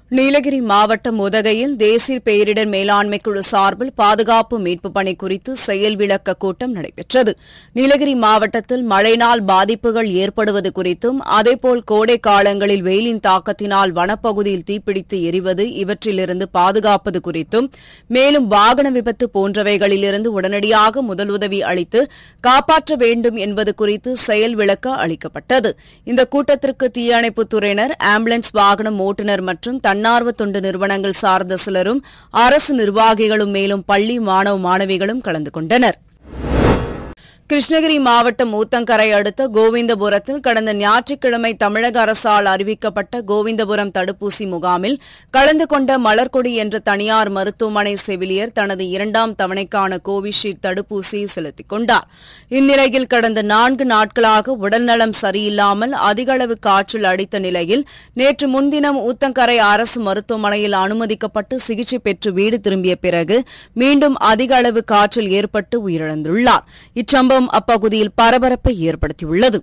நீலகிரி மாவட்டம் உதகையில் தேசிய பேரிடர் மேலாண்மை குழு சார்பில் பாதுகாப்பு மீட்புப் பணி குறித்து செயல் விளக்க கூட்டம் நடைபெற்றது நீலகிரி மாவட்டத்தில் மழையினால் பாதிப்புகள் ஏற்படுவது குறித்தும் அதேபோல் கோடை காலங்களில் வெயிலின் தாக்கத்தினால் வனப்பகுதியில் தீப்பிடித்து எரிவது இவற்றிலிருந்து பாதுகாப்பது குறித்தும் மேலும் வாகன விபத்து போன்றவைகளிலிருந்து உடனடியாக முதலுதவி அளித்து காப்பாற்ற வேண்டும் என்பது குறித்து செயல் விளக்க அளிக்கப்பட்டது இந்த கூட்டத்திற்கு தீயணைப்புத் துறையினர் ஆம்புலன்ஸ் வாகனம் ஓட்டுநர் மற்றும் தன்னார்வ தொண்டு நிறுவனங்கள் சார்ந்த சிலரும் அரசு நிர்வாகிகளும் மேலும் பள்ளி மாணவ மாணவிகளும் கலந்து கொண்டனர் கிருஷ்ணகிரி மாவட்டம் ஊத்தங்கரை அடுத்த கோவிந்தபுரத்தில் கடந்த ஞாயிற்றுக்கிழமை தமிழக அரசால் அறிவிக்கப்பட்ட கோவிந்தபுரம் தடுப்பூசி முகாமில் கலந்து கொண்ட மலர்கொடி என்ற தனியார் மருத்துவமனை செவிலியர் தனது இரண்டாம் தவணைக்கான கோவிஷீல்டு தடுப்பூசியை செலுத்திக் கொண்டார் இந்நிலையில் கடந்த நான்கு நாட்களாக உடல்நலம் சரியில்லாமல் அதிக அளவு காய்ச்சல் அடித்த நிலையில் நேற்று முன்தினம் ஊத்தங்கரை அரசு மருத்துவமனையில் அனுமதிக்கப்பட்டு சிகிச்சை பெற்று வீடு திரும்பிய பிறகு மீண்டும் அதிக அளவு காய்ச்சல் ஏற்பட்டு உயிரிழந்துள்ளார் இச்சம்பவம் அப்பகுதியில் பரபரப்பை ஏற்படுத்தியுள்ளது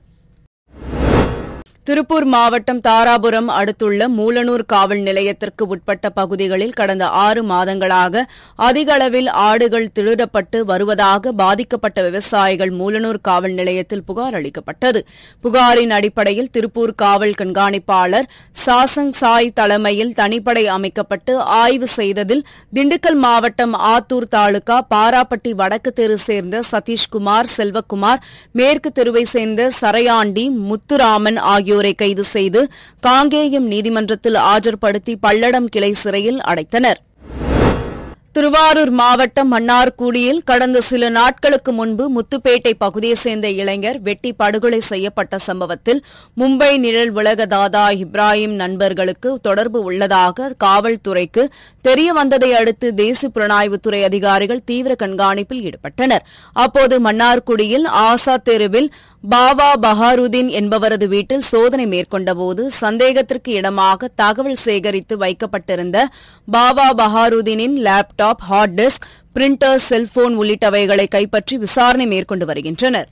திருப்பூர் மாவட்டம் தாராபுரம் அடுத்துள்ள மூலனூர் காவல் நிலையத்திற்கு உட்பட்ட பகுதிகளில் கடந்த ஆறு மாதங்களாக அதிக அளவில் ஆடுகள் திருடப்பட்டு வருவதாக பாதிக்கப்பட்ட விவசாயிகள் மூலனூர் காவல் நிலையத்தில் புகார் அளிக்கப்பட்டது புகாரின் அடிப்படையில் திருப்பூர் காவல் கண்காணிப்பாளர் சாசங் சாய் தலைமையில் தனிப்படை அமைக்கப்பட்டு ஆய்வு செய்ததில் திண்டுக்கல் மாவட்டம் ஆத்தூர் தாலுகா பாராப்பட்டி வடக்கு தெரு சேர்ந்த சதீஷ்குமார் செல்வக்குமார் மேற்கு தெருவை சேர்ந்த சரையாண்டி முத்துராமன் ஆகியோர் ஆகியோரை கைது செய்து காங்கேயம் நீதிமன்றத்தில் ஆஜர்படுத்தி பல்லடம் கிளை சிறையில் அடைத்தனர் திருவாரூர் மாவட்டம் மன்னார்குடியில் கடந்த சில நாட்களுக்கு முன்பு முத்துப்பேட்டை பகுதியைச் சேர்ந்த இளைஞர் வெட்டி படுகொலை செய்யப்பட்ட சம்பவத்தில் மும்பை நிழல் உலக தாதா இப்ராஹிம் நண்பர்களுக்கு தொடர்பு உள்ளதாக காவல்துறைக்கு தெரிய வந்ததை அடுத்து தேசிய புலனாய்வுத்துறை அதிகாரிகள் தீவிர கண்காணிப்பில் ஈடுபட்டனர் அப்போது மன்னார்குடியில் ஆசாத் தெருவில் பாவா பஹாருதீன் என்பவரது வீட்டில் சோதனை மேற்கொண்டபோது சந்தேகத்திற்கு இடமாக தகவல் சேகரித்து வைக்கப்பட்டிருந்த பாவா பஹாருதீனின் laptop hard disk printer cellphone உள்ளிட்டவைகளை கைப்பற்றி விசாரணை மேற்கொண்டு வருகின்றனர்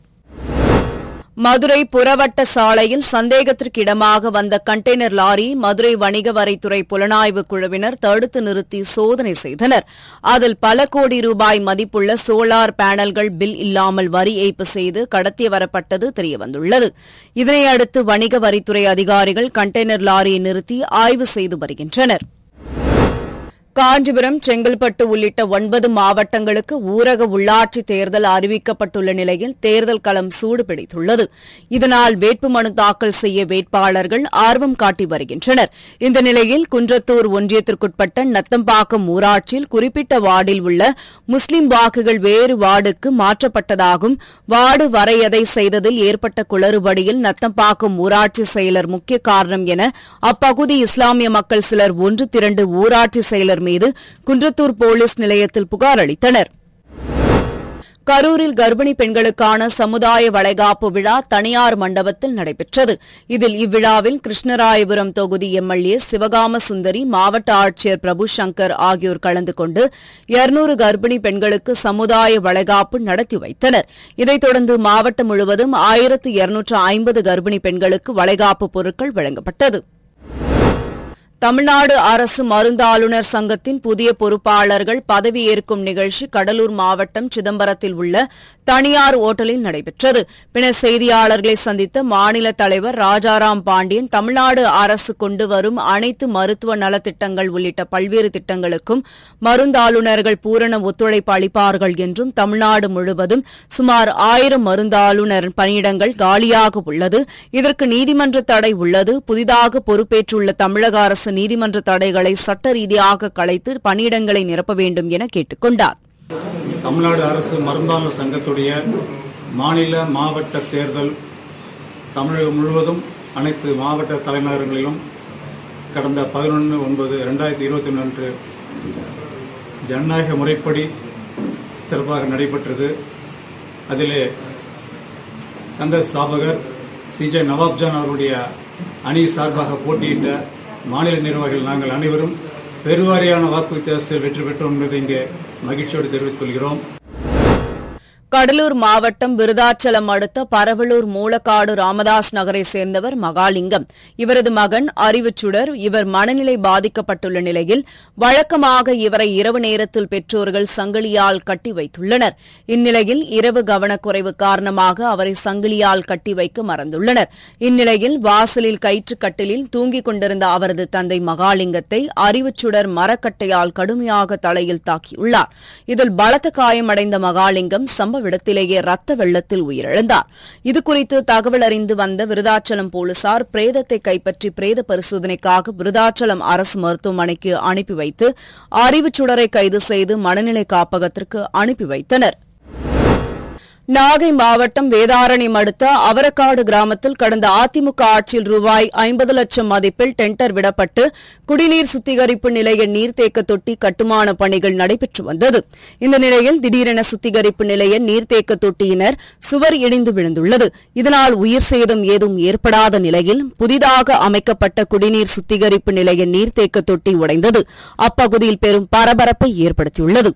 மதுரை புறவட்ட சாலையில் சந்தேகத்திற்கு இடமாக வந்த கண்டெய்னர் லாரி மதுரை வணிக வரித்துறை புலனாய்வு குழுவினர் தடுத்து நிறுத்தி சோதனை செய்தனர் அதில் பல கோடி ரூபாய் மதிப்புள்ள சோலார் பேனல்கள் பில் இல்லாமல் வரி ஏய்ப்பு செய்து கடத்தி வரப்பட்டது தெரியவந்துள்ளது இதனையடுத்து வணிக வரித்துறை அதிகாரிகள் கண்டெய்னர் லாரியை நிறுத்தி ஆய்வு செய்து வருகின்றனர் காஞ்சிபுரம் செங்கல்பட்டு உள்ளிட்ட ஒன்பது மாவட்டங்களுக்கு ஊரக உள்ளாட்சி தேர்தல் அறிவிக்கப்பட்டுள்ள நிலையில் தேர்தல் களம் சூடு பிடித்துள்ளது இதனால் வேட்புமனு தாக்கல் செய்ய வேட்பாளர்கள் ஆர்வம் காட்டி வருகின்றனர் இந்த நிலையில் குன்றத்தூர் ஒன்றியத்திற்குட்பட்ட நத்தம்பாக்கம் ஊராட்சியில் குறிப்பிட்ட வார்டில் உள்ள முஸ்லிம் வாக்குகள் வேறு வார்டுக்கு மாற்றப்பட்டதாகவும் வார்டு வரையதை செய்ததில் ஏற்பட்ட குளறுபடியில் நத்தம்பாக்கம் ஊராட்சி செயலர் முக்கிய காரணம் என அப்பகுதி இஸ்லாமிய மக்கள் சிலர் ஒன்று திரண்டு ஊராட்சி செயலர் மீது குன்றத்தூர் போலீஸ் நிலையத்தில் புகார் அளித்தனர் கரூரில் கர்ப்பிணி பெண்களுக்கான சமுதாய வளைகாப்பு விழா தனியார் மண்டபத்தில் நடைபெற்றது இதில் இவ்விழாவில் கிருஷ்ணராயபுரம் தொகுதி எம்எல்ஏ சிவகாம சுந்தரி மாவட்ட ஆட்சியர் பிரபு சங்கர் ஆகியோர் கலந்து கொண்டு இருநூறு கர்ப்பிணி பெண்களுக்கு சமுதாய வளைகாப்பு நடத்தி வைத்தனர் இதைத் தொடர்ந்து மாவட்டம் முழுவதும் ஆயிரத்து இருநூற்று ஐம்பது கர்ப்பிணி பெண்களுக்கு வளைகாப்பு பொருட்கள் வழங்கப்பட்டது தமிழ்நாடு அரசு மருந்தாளுநர் சங்கத்தின் புதிய பொறுப்பாளர்கள் பதவியேற்கும் நிகழ்ச்சி கடலூர் மாவட்டம் சிதம்பரத்தில் உள்ள தனியார் ஓட்டலில் நடைபெற்றது பின்னர் செய்தியாளர்களை சந்தித்த மாநில தலைவர் ராஜாராம் பாண்டியன் தமிழ்நாடு அரசு கொண்டு வரும் அனைத்து மருத்துவ நலத்திட்டங்கள் உள்ளிட்ட பல்வேறு திட்டங்களுக்கும் மருந்தாளுநர்கள் பூரண ஒத்துழைப்பு அளிப்பார்கள் என்றும் தமிழ்நாடு முழுவதும் சுமார் ஆயிரம் மருந்தாளுநர் பணியிடங்கள் காலியாக உள்ளது இதற்கு நீதிமன்ற தடை உள்ளது புதிதாக பொறுப்பேற்றுள்ள தமிழக அரசு நீதிமன்ற தடைகளை சட்ட ரீதியாக கலைத்து பணியிடங்களை நிரப்ப வேண்டும் என கேட்டுக் கொண்டார் தமிழ்நாடு அரசு மருந்தாளர் சங்கத்துடைய மாநில மாவட்ட தேர்தல் தமிழகம் முழுவதும் அனைத்து மாவட்ட தலைநகரங்களிலும் கடந்த பதினொன்று ஒன்பது ரெண்டாயிரத்தி இருபத்தி ஒன்று அன்று ஜனநாயக முறைப்படி சிறப்பாக நடைபெற்றது அதிலே சங்க ஸ்தாபகர் சிஜே நவாப்ஜான் அவருடைய அணி சார்பாக போட்டியிட்ட மாநில நிர்வாகிகள் நாங்கள் அனைவரும் பெருவாரியான வாக்கு வித்தியாசத்தில் வெற்றி பெற்றோம் என்பதை இங்கே மகிழ்ச்சியோடு தெரிவித்துக் கொள்கிறோம் கடலூர் மாவட்டம் விருதாச்சலம் அடுத்த பரவலூர் மூலக்காடு ராமதாஸ் நகரை சேர்ந்தவர் மகாலிங்கம் இவரது மகன் அறிவுச்சுடர் இவர் மனநிலை பாதிக்கப்பட்டுள்ள நிலையில் வழக்கமாக இவரை இரவு நேரத்தில் பெற்றோர்கள் சங்கிலியால் கட்டி வைத்துள்ளனர் இந்நிலையில் இரவு கவனக்குறைவு காரணமாக அவரை சங்கிலியால் கட்டி வைக்க மறந்துள்ளனர் இந்நிலையில் வாசலில் கயிற்றுக்கட்டிலில் தூங்கிக் கொண்டிருந்த அவரது தந்தை மகாலிங்கத்தை அறிவுச்சுடர் மரக்கட்டையால் கடுமையாக தலையில் தாக்கியுள்ளார் இதில் பலத்த காயமடைந்த மகாலிங்கம் சம்பவ இடத்திலேயே ரத்த வெள்ளத்தில் உயிரிழந்தார் இதுகுறித்து தகவல் அறிந்து வந்த விருதாச்சலம் போலீசார் பிரேதத்தை கைப்பற்றி பிரேத பரிசோதனைக்காக விருதாச்சலம் அரசு மருத்துவமனைக்கு அனுப்பி வைத்து அறிவுச்சுடரை கைது செய்து மனநிலை காப்பகத்திற்கு அனுப்பி வைத்தனர் நாகை மாவட்டம் வேதாரண்யம் அடுத்த அவரக்காடு கிராமத்தில் கடந்த அதிமுக ஆட்சியில் ரூபாய் ஐம்பது லட்சம் மதிப்பில் டெண்டர் விடப்பட்டு குடிநீர் சுத்திகரிப்பு நிலைய நீர்த்தேக்க தொட்டி கட்டுமான பணிகள் நடைபெற்று வந்தது இந்த நிலையில் திடீரென சுத்திகரிப்பு நிலைய நீர்த்தேக்க தொட்டியினர் சுவர் இடிந்து விழுந்துள்ளது இதனால் உயிர் சேதம் ஏதும் ஏற்படாத நிலையில் புதிதாக அமைக்கப்பட்ட குடிநீர் சுத்திகரிப்பு நிலைய நீர்த்தேக்க தொட்டி உடைந்தது அப்பகுதியில் பெரும் பரபரப்பை ஏற்படுத்தியுள்ளது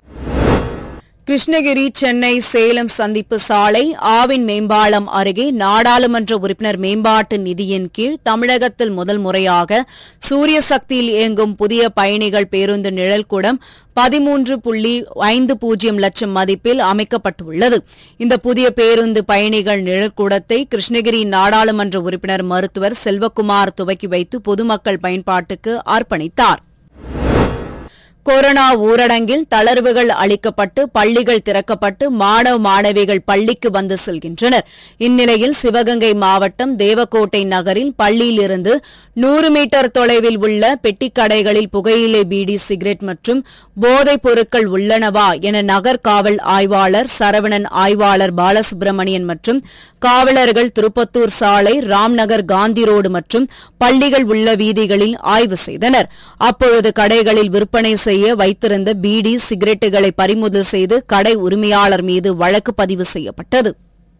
கிருஷ்ணகிரி சென்னை சேலம் சந்திப்பு சாலை ஆவின் மேம்பாலம் அருகே நாடாளுமன்ற உறுப்பினர் மேம்பாட்டு நிதியின் கீழ் தமிழகத்தில் முதல் முறையாக சூரிய சக்தியில் இயங்கும் புதிய பயணிகள் பேருந்து நிழல்குடம் பதிமூன்று புள்ளி ஐந்து பூஜ்ஜியம் லட்சம் மதிப்பில் அமைக்கப்பட்டுள்ளது இந்த புதிய பேருந்து பயணிகள் நிழற்கூடத்தை கிருஷ்ணகிரி நாடாளுமன்ற உறுப்பினர் மருத்துவர் செல்வக்குமார் துவக்கி வைத்து பொதுமக்கள் பயன்பாட்டுக்கு அர்ப்பணித்தார் கொரோனா ஊரடங்கில் தளர்வுகள் அளிக்கப்பட்டு பள்ளிகள் திறக்கப்பட்டு மாணவ மாணவிகள் பள்ளிக்கு வந்து செல்கின்றனர் இந்நிலையில் சிவகங்கை மாவட்டம் தேவக்கோட்டை நகரில் பள்ளியிலிருந்து நூறு மீட்டர் தொலைவில் உள்ள பெட்டிக்கடைகளில் புகையிலை பீடி சிகரெட் மற்றும் போதைப் பொருட்கள் உள்ளனவா என நகர் காவல் ஆய்வாளர் சரவணன் ஆய்வாளர் பாலசுப்ரமணியன் மற்றும் காவலர்கள் திருப்பத்தூர் சாலை ராம்நகர் காந்தி ரோடு மற்றும் பள்ளிகள் உள்ள வீதிகளில் ஆய்வு செய்தனர் அப்பொழுது கடைகளில் விற்பனை செய்ய வைத்திருந்த பீடி சிகரெட்டுகளை பறிமுதல் செய்து கடை உரிமையாளர் மீது வழக்கு பதிவு செய்யப்பட்டது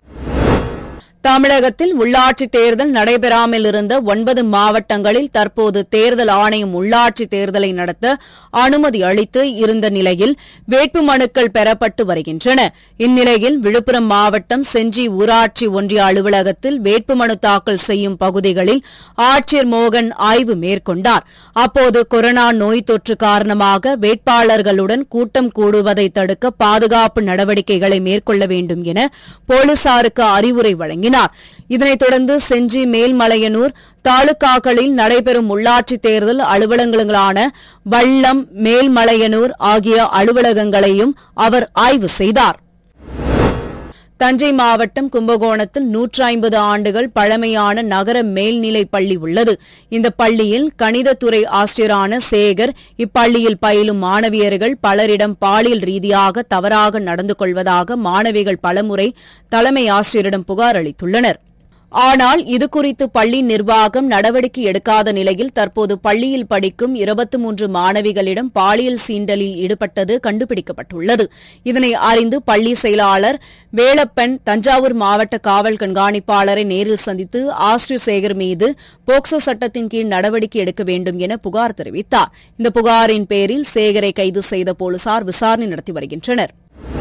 தமிழகத்தில் உள்ளாட்சித் தேர்தல் நடைபெறாமல் இருந்த ஒன்பது மாவட்டங்களில் தற்போது தேர்தல் ஆணையம் உள்ளாட்சித் தேர்தலை நடத்த அனுமதி அளித்து இருந்த நிலையில் வேட்புமனுக்கள் பெறப்பட்டு வருகின்றன இந்நிலையில் விழுப்புரம் மாவட்டம் செஞ்சி ஊராட்சி ஒன்றிய அலுவலகத்தில் வேட்புமனு தாக்கல் செய்யும் பகுதிகளில் ஆட்சியர் மோகன் ஆய்வு மேற்கொண்டார் அப்போது கொரோனா நோய் தொற்று காரணமாக வேட்பாளர்களுடன் கூட்டம் கூடுவதை தடுக்க பாதுகாப்பு நடவடிக்கைகளை மேற்கொள்ள வேண்டும் என போலீசாருக்கு அறிவுரை வழங்கினார் இதனைத் தொடர்ந்து செஞ்சி மேல்மலையனூர் தாலுகாக்களில் நடைபெறும் உள்ளாட்சித் தேர்தல் அலுவலகங்களான வள்ளம் மேல்மலையனூர் ஆகிய அலுவலகங்களையும் அவர் ஆய்வு செய்தார் தஞ்சை மாவட்டம் கும்பகோணத்தில் நூற்று ஐம்பது ஆண்டுகள் பழமையான நகர மேல்நிலைப் பள்ளி உள்ளது இந்த பள்ளியில் கணிதத்துறை ஆசிரியரான சேகர் இப்பள்ளியில் பயிலும் மாணவியர்கள் பலரிடம் பாலியல் ரீதியாக தவறாக நடந்து கொள்வதாக மாணவிகள் பலமுறை தலைமை ஆசிரியரிடம் புகார் அளித்துள்ளனர் ஆனால் இதுகுறித்து பள்ளி நிர்வாகம் நடவடிக்கை எடுக்காத நிலையில் தற்போது பள்ளியில் படிக்கும் இருபத்தி மூன்று மாணவிகளிடம் பாலியல் சீண்டலில் ஈடுபட்டது கண்டுபிடிக்கப்பட்டுள்ளது இதனை அறிந்து பள்ளி செயலாளர் வேலப்பன் தஞ்சாவூர் மாவட்ட காவல் கண்காணிப்பாளரை நேரில் சந்தித்து ஆசிரியர் சேகர் மீது போக்சோ சட்டத்தின் கீழ் நடவடிக்கை எடுக்க வேண்டும் என புகார் தெரிவித்தார் இந்த புகாரின் பேரில் சேகரை கைது செய்த போலீசார் விசாரணை நடத்தி வருகின்றனர்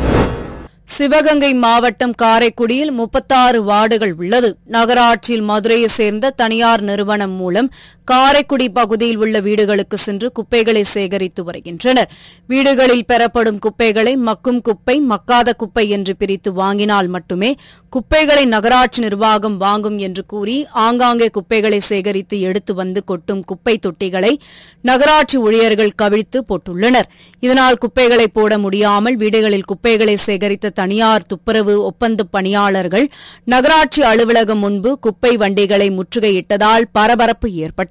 சிவகங்கை மாவட்டம் காரைக்குடியில் முப்பத்தாறு வார்டுகள் உள்ளது நகராட்சியில் மதுரையை சேர்ந்த தனியார் நிறுவனம் மூலம் காரைக்குடி பகுதியில் உள்ள வீடுகளுக்கு சென்று குப்பைகளை சேகரித்து வருகின்றனர் வீடுகளில் பெறப்படும் குப்பைகளை மக்கும் குப்பை மக்காத குப்பை என்று பிரித்து வாங்கினால் மட்டுமே குப்பைகளை நகராட்சி நிர்வாகம் வாங்கும் என்று கூறி ஆங்காங்கே குப்பைகளை சேகரித்து எடுத்து வந்து கொட்டும் குப்பை தொட்டிகளை நகராட்சி ஊழியர்கள் கவிழ்த்து போட்டுள்ளனர் இதனால் குப்பைகளை போட முடியாமல் வீடுகளில் குப்பைகளை சேகரித்த தனியார் துப்புரவு ஒப்பந்த பணியாளர்கள் நகராட்சி அலுவலகம் முன்பு குப்பை வண்டிகளை முற்றுகையிட்டதால் பரபரப்பு ஏற்பட்டது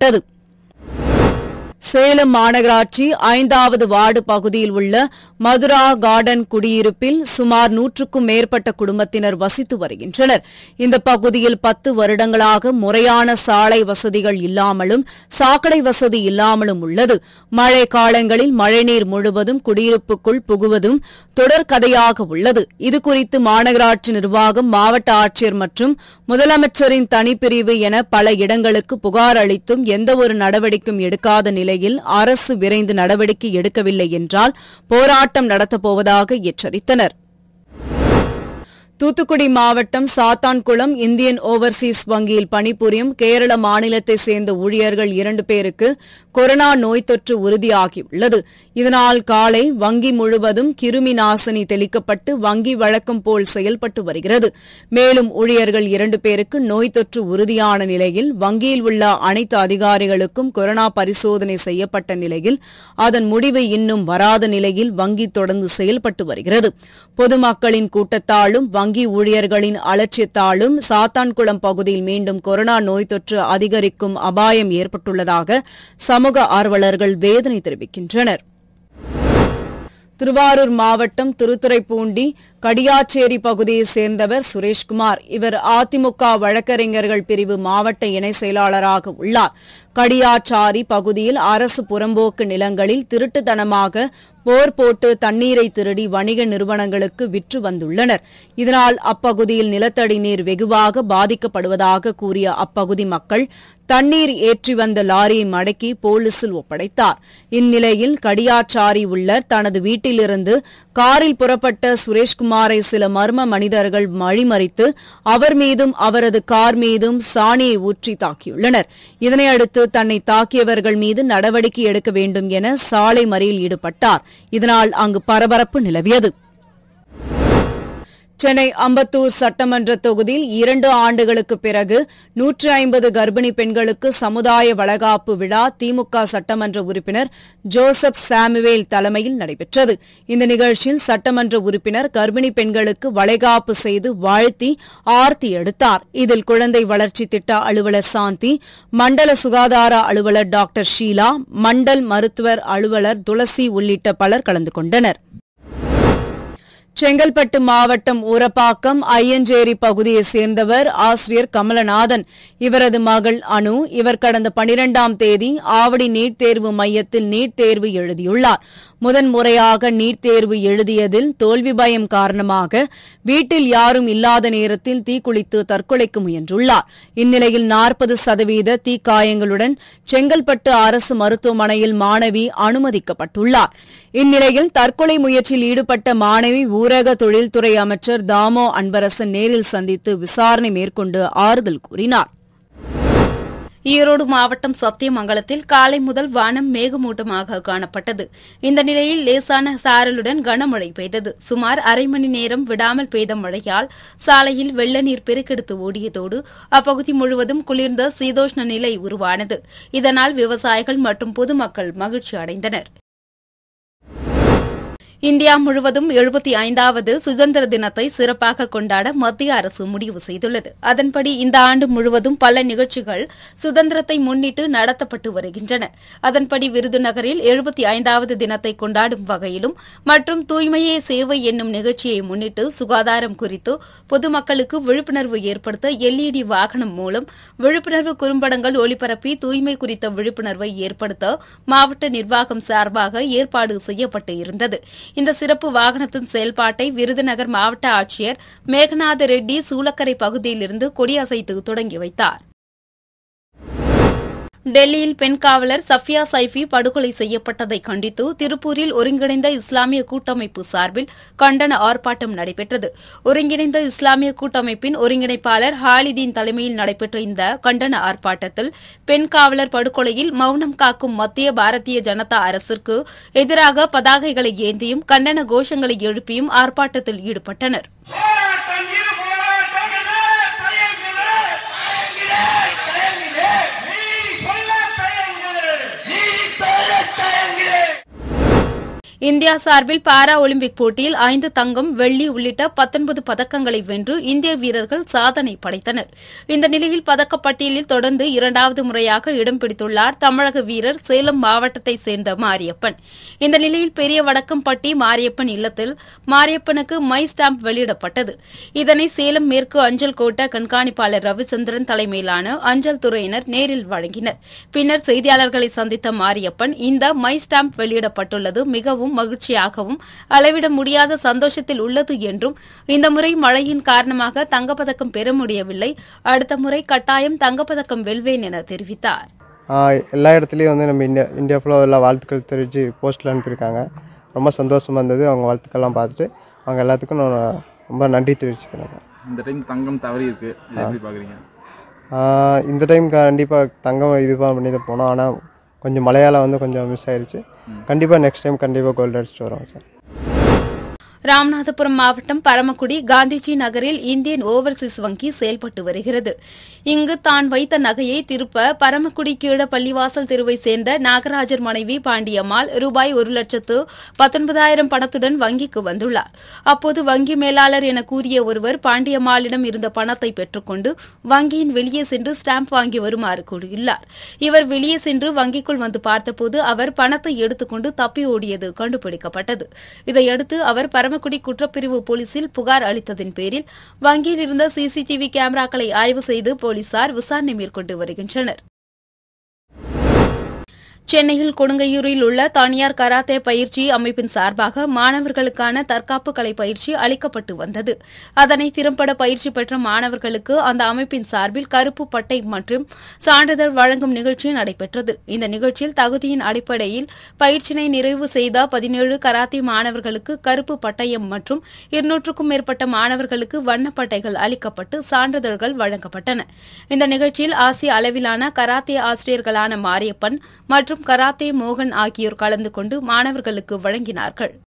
சேலம் மாநகராட்சி ஐந்தாவது வார்டு பகுதியில் உள்ள மதுரா கார்டன் குடியிருப்பில் சுமார் நூற்றுக்கும் மேற்பட்ட குடும்பத்தினர் வசித்து வருகின்றனர் இந்த பகுதியில் பத்து வருடங்களாக முறையான சாலை வசதிகள் இல்லாமலும் சாக்கடை வசதி இல்லாமலும் உள்ளது மழை காலங்களில் மழைநீர் முழுவதும் குடியிருப்புக்குள் புகுவதும் தொடர்கதையாக உள்ளது இதுகுறித்து மாநகராட்சி நிர்வாகம் மாவட்ட ஆட்சியர் மற்றும் முதலமைச்சரின் தனிப்பிரிவு என பல இடங்களுக்கு புகார் அளித்தும் எந்தவொரு நடவடிக்கையும் எடுக்காத நிலையில் அரசு விரைந்து நடவடிக்கை எடுக்கவில்லை என்றால் போராட்டம் நடத்தப்போவதாக எச்சரித்தனர் தூத்துக்குடி மாவட்டம் சாத்தான்குளம் இந்தியன் ஓவர்சீஸ் வங்கியில் பணிபுரியும் கேரள மாநிலத்தை சேர்ந்த ஊழியர்கள் இரண்டு பேருக்கு கொரோனா நோய் தொற்று உறுதியாகியுள்ளது இதனால் காலை வங்கி முழுவதும் கிருமி நாசினி தெளிக்கப்பட்டு வங்கி வழக்கம் போல் செயல்பட்டு வருகிறது மேலும் ஊழியர்கள் இரண்டு பேருக்கு நோய் தொற்று உறுதியான நிலையில் வங்கியில் உள்ள அனைத்து அதிகாரிகளுக்கும் கொரோனா பரிசோதனை செய்யப்பட்ட நிலையில் அதன் முடிவு இன்னும் வராத நிலையில் வங்கி தொடர்ந்து செயல்பட்டு வருகிறது பொதுமக்களின் கூட்டத்தாலும் வங்கி ஊழியர்களின் அலட்சியத்தாலும் சாத்தான்குளம் பகுதியில் மீண்டும் கொரோனா நோய் தொற்று அதிகரிக்கும் அபாயம் ஏற்பட்டுள்ளதாக சமூக ஆர்வலர்கள் வேதனை தெரிவிக்கின்றனர் திருவாரூர் மாவட்டம் திருத்துறைப்பூண்டி கடியாச்சேரி பகுதியைச் சேர்ந்தவர் சுரேஷ்குமார் இவர் அதிமுக வழக்கறிஞர்கள் பிரிவு மாவட்ட இணை செயலாளராக உள்ளார் கடியாச்சாரி பகுதியில் அரசு புறம்போக்கு நிலங்களில் திருட்டுத்தனமாக போர் போட்டு தண்ணீரை திருடி வணிக நிறுவனங்களுக்கு விற்று வந்துள்ளனர் இதனால் அப்பகுதியில் நிலத்தடி நீர் வெகுவாக பாதிக்கப்படுவதாக கூறிய அப்பகுதி மக்கள் தண்ணீர் ஏற்றி வந்த லாரியை மடக்கி போலீசில் ஒப்படைத்தார் இந்நிலையில் கடியாச்சாரி உள்ள தனது வீட்டிலிருந்து காரில் புறப்பட்ட சுரேஷ்குமாரை சில மர்ம மனிதர்கள் வழிமறித்து அவர் மீதும் அவரது கார் மீதும் சாணியை ஊற்றி தாக்கியுள்ளனர் இதனையடுத்து தன்னை தாக்கியவர்கள் மீது நடவடிக்கை எடுக்க வேண்டும் என சாலை மறியல் ஈடுபட்டார் இதனால் அங்கு பரபரப்பு நிலவியது சென்னை அம்பத்தூர் சட்டமன்ற தொகுதியில் இரண்டு ஆண்டுகளுக்கு பிறகு நூற்று ஐம்பது கர்ப்பிணி பெண்களுக்கு சமுதாய வளகாப்பு விழா திமுக சட்டமன்ற உறுப்பினர் ஜோசப் சாமுவேல் தலைமையில் நடைபெற்றது இந்த நிகழ்ச்சியில் சட்டமன்ற உறுப்பினர் கர்ப்பிணி பெண்களுக்கு வளைகாப்பு செய்து வாழ்த்தி ஆர்த்தி எடுத்தார் இதில் குழந்தை வளர்ச்சி திட்ட அலுவலர் சாந்தி மண்டல சுகாதார அலுவலர் டாக்டர் ஷீலா மண்டல் மருத்துவர் அலுவலர் துளசி உள்ளிட்ட பலர் கலந்து கொண்டனர் செங்கல்பட்டு மாவட்டம் ஊரப்பாக்கம் ஐயஞ்சேரி பகுதியைச் சேர்ந்தவர் ஆசிரியர் கமலநாதன் இவரது மகள் அனு இவர் கடந்த பனிரெண்டாம் தேதி ஆவடி நீட் தேர்வு மையத்தில் நீட் தேர்வு எழுதியுள்ளார் முதன் முறையாக நீட் தேர்வு எழுதியதில் தோல்வி பயம் காரணமாக வீட்டில் யாரும் இல்லாத நேரத்தில் தீக்குளித்து தற்கொலைக்கு முயன்றுள்ளார் இந்நிலையில் நாற்பது சதவீத தீக்காயங்களுடன் செங்கல்பட்டு அரசு மருத்துவமனையில் மாணவி அனுமதிக்கப்பட்டுள்ளார் இந்நிலையில் தற்கொலை முயற்சியில் ஈடுபட்ட மாணவி ஊரக தொழில்துறை அமைச்சர் தாமோ அன்பரசன் நேரில் சந்தித்து விசாரணை மேற்கொண்டு ஆறுதல் கூறினார் ஈரோடு மாவட்டம் சத்தியமங்கலத்தில் காலை முதல் வானம் மேகமூட்டமாக காணப்பட்டது இந்த நிலையில் லேசான சாரலுடன் கனமழை பெய்தது சுமார் அரை மணி நேரம் விடாமல் பெய்த மழையால் சாலையில் வெள்ள நீர் பெருக்கெடுத்து ஓடியதோடு அப்பகுதி முழுவதும் குளிர்ந்த சீதோஷ்ண நிலை உருவானது இதனால் விவசாயிகள் மற்றும் பொதுமக்கள் மகிழ்ச்சி அடைந்தனர் இந்தியா முழுவதும் எழுபத்தி ஐந்தாவது சுதந்திர தினத்தை சிறப்பாக கொண்டாட மத்திய அரசு முடிவு செய்துள்ளது அதன்படி இந்த ஆண்டு முழுவதும் பல நிகழ்ச்சிகள் சுதந்திரத்தை முன்னிட்டு நடத்தப்பட்டு வருகின்றன அதன்படி விருதுநகரில் எழுபத்தி ஐந்தாவது தினத்தை கொண்டாடும் வகையிலும் மற்றும் தூய்மையே சேவை என்னும் நிகழ்ச்சியை முன்னிட்டு சுகாதாரம் குறித்து பொதுமக்களுக்கு விழிப்புணர்வு ஏற்படுத்த எல்இடி வாகனம் மூலம் விழிப்புணர்வு குறும்படங்கள் ஒளிபரப்பி தூய்மை குறித்த விழிப்புணர்வை ஏற்படுத்த மாவட்ட நிர்வாகம் சார்பாக ஏற்பாடு செய்யப்பட்டு இருந்தது இந்த சிறப்பு வாகனத்தின் செயல்பாட்டை விருதுநகர் மாவட்ட ஆட்சியர் மேகநாத ரெட்டி சூளக்கரை பகுதியிலிருந்து கொடியசைத்து தொடங்கி வைத்தார் டெல்லியில் பெண் காவலர் சஃபியா சைஃபி படுகொலை செய்யப்பட்டதை கண்டித்து திருப்பூரில் ஒருங்கிணைந்த இஸ்லாமிய கூட்டமைப்பு சார்பில் கண்டன ஆர்ப்பாட்டம் நடைபெற்றது ஒருங்கிணைந்த இஸ்லாமிய கூட்டமைப்பின் ஒருங்கிணைப்பாளர் ஹாலிதீன் தலைமையில் நடைபெற்ற இந்த கண்டன ஆர்ப்பாட்டத்தில் பெண் காவலர் படுகொலையில் மௌனம் காக்கும் மத்திய பாரதிய ஜனதா அரசிற்கு எதிராக பதாகைகளை ஏந்தியும் கண்டன கோஷங்களை எழுப்பியும் ஆர்ப்பாட்டத்தில் ஈடுபட்டனர் போராட்டங்கள் போராட்டங்கள் நீ சொல்ல தயங்குது நீ சொல்ல தயங்குது இந்தியா சார்பில் பாரா ஒலிம்பிக் போட்டியில் ஐந்து தங்கம் வெள்ளி உள்ளிட்ட பத்தொன்பது பதக்கங்களை வென்று இந்திய வீரர்கள் சாதனை படைத்தனர் இந்த நிலையில் பதக்கப்பட்டியலில் தொடர்ந்து இரண்டாவது முறையாக இடம் பிடித்துள்ளார் தமிழக வீரர் சேலம் மாவட்டத்தைச் சேர்ந்த மாரியப்பன் இந்த நிலையில் பெரிய வடக்கம்பட்டி மாரியப்பன் இல்லத்தில் மாரியப்பனுக்கு மை ஸ்டாம்ப் வெளியிடப்பட்டது இதனை சேலம் மேற்கு அஞ்சல் கோட்ட கண்காணிப்பாளர் ரவிச்சந்திரன் தலைமையிலான அஞ்சல் துறையினர் நேரில் வழங்கினர் பின்னர் செய்தியாளர்களை சந்தித்த மாரியப்பன் இந்த மை ஸ்டாம்ப் வெளியிடப்பட்டுள்ளது மிகவும் மகிழ்ச்சியாகவும் அளவிட முடியாத சந்தோஷத்தில் உள்ளது என்றும் இந்த முறை மழையின் காரணமாக தங்கப்பதக்கம் பெற முடியவில்லை அடுத்த முறை கட்டாயம் தங்கப்பதக்கம் வெல்வேன் என தெரிவித்தார் ஆஹ் எல்லா இடத்துலையும் வந்து நம்ம இந்தியா இந்தியா ஃபுல்லாக எல்லா வாழ்த்துக்கள் தெரிவித்து போஸ்ட்டில் அனுப்பியிருக்காங்க ரொம்ப சந்தோஷமாக இருந்தது அவங்க வாழ்த்துக்கள்லாம் பார்த்துட்டு அவங்க எல்லாத்துக்கும் நான் ரொம்ப நன்றி தெரிவிச்சுக்கிறேன் இந்த டைம் தங்கம் தவறி இருக்கு இதை எப்படி பார்க்குறீங்க ஆஹ் இந்த டைம் கண்டிப்பாக தங்கம் இது பண்ணி தான் போனோம் ஆனால் கொஞ்சம் மழையால் வந்து கொஞ்சம் மிஸ் ஆயிருச்சு கண்டிப்பாக நெக்ஸ்ட் டைம் கண்டிப்பாக கோல்டு அடிச்சுட்டு வரோம் சார் ராமநாதபுரம் மாவட்டம் பரமக்குடி காந்திஜி நகரில் இந்தியன் ஓவர்சீஸ் வங்கி செயல்பட்டு வருகிறது இங்கு தான் வைத்த நகையை திருப்ப பரமக்குடி கீழ பள்ளிவாசல் தெருவை சேர்ந்த நாகராஜர் மனைவி பாண்டியம்மாள் ரூபாய் ஒரு லட்சத்து பத்தொன்பதாயிரம் பணத்துடன் வங்கிக்கு வந்துள்ளார் அப்போது வங்கி மேலாளர் என கூறிய ஒருவர் பாண்டியம்மாளிடம் இருந்த பணத்தை பெற்றுக்கொண்டு வங்கியின் வெளியே சென்று ஸ்டாம்ப் வாங்கி வருமாறு கூறியுள்ளார் இவர் வெளியே சென்று வங்கிக்குள் வந்து பார்த்தபோது அவர் பணத்தை எடுத்துக்கொண்டு தப்பி ஓடியது கண்டுபிடிக்கப்பட்டது இதையடுத்து அவர் பரமக்குடி குற்றப்பிரிவு போலீசில் புகார் அளித்ததின் பேரில் வங்கியில் இருந்த சிசிடிவி கேமராக்களை ஆய்வு செய்து போலீசார் விசாரணை மேற்கொண்டு வருகின்றனர் சென்னையில் கொடுங்கையூரில் உள்ள தனியார் கராத்தே பயிற்சி அமைப்பின் சார்பாக மாணவர்களுக்கான தற்காப்பு கலை பயிற்சி அளிக்கப்பட்டு வந்தது அதனை திறம்பட பயிற்சி பெற்ற மாணவர்களுக்கு அந்த அமைப்பின் சார்பில் கருப்பு பட்டை மற்றும் சான்றிதழ் வழங்கும் நிகழ்ச்சி நடைபெற்றது இந்த நிகழ்ச்சியில் தகுதியின் அடிப்படையில் பயிற்சினை நிறைவு செய்த பதினேழு கராத்தே மாணவர்களுக்கு கருப்பு பட்டயம் மற்றும் இருநூற்றுக்கும் மேற்பட்ட மாணவர்களுக்கு வண்ணப் பட்டைகள் அளிக்கப்பட்டு சான்றிதழ்கள் வழங்கப்பட்டன இந்த நிகழ்ச்சியில் ஆசிய அளவிலான கராத்தே ஆசிரியர்களான மாரியப்பன் மற்றும் கராத்தே மோகன் ஆகியோர் கலந்து கொண்டு மாணவர்களுக்கு வழங்கினார்கள்